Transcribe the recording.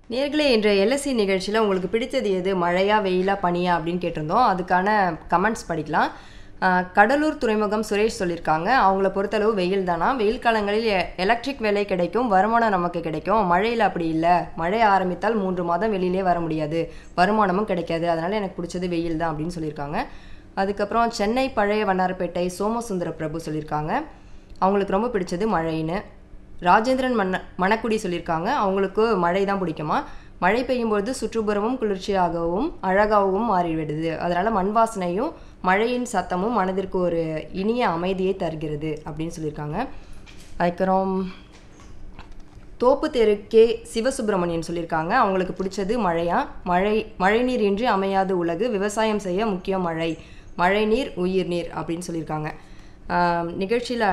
நேர்களே இன்று எல்எஸ்சி நிகழ்ச்சியில் உங்களுக்கு பிடித்தது எது மழையா வெயிலா பனியா அப்படின்னு கேட்டிருந்தோம் அதுக்கான கமெண்ட்ஸ் படிக்கலாம் ஆஹ் கடலூர் துறைமுகம் சுரேஷ் சொல்லியிருக்காங்க அவங்கள பொறுத்தளவு வெயில் தானா வெயில் காலங்களில் எ- எலக்ட்ரிக் வேலை கிடைக்கும் வருமானம் நமக்கு கிடைக்கும் மழையில் அப்படி இல்லை மழை ஆரம்பித்தால் மூன்று மாதம் வெளியிலே வர முடியாது வருமானமும் கிடைக்காது அதனால் எனக்கு பிடிச்சது வெயில் தான் அப்படின்னு சொல்லியிருக்காங்க அதுக்கப்புறம் சென்னை பழைய வண்ணாரப்பேட்டை சோமசுந்தர பிரபு சொல்லியிருக்காங்க அவங்களுக்கு ரொம்ப பிடிச்சது மழைன்னு ராஜேந்திரன் மன்ன மணக்குடி சொல்லியிருக்காங்க அவங்களுக்கு மழை தான் பிடிக்குமா மழை பெய்யும்பொழுது சுற்றுப்புறமும் குளிர்ச்சியாகவும் அழகாகவும் மாறிவிடுது அதனால் மண் வாசனையும் மழையின் சத்தமும் மனதிற்கு ஒரு இனிய அமைதியை தருகிறது அப்படின்னு சொல்லியிருக்காங்க அதுக்கப்புறம் தோப்பு தெரு கே சிவசுப்பிரமணியன் சொல்லியிருக்காங்க அவங்களுக்கு பிடிச்சது மழையா மழை மழைநீர் இன்றி அமையாது உலகு விவசாயம் செய்ய முக்கியம் மழை மழைநீர் உயிர் நீர் அப்படின்னு சொல்லியிருக்காங்க நிகழ்ச்சியில்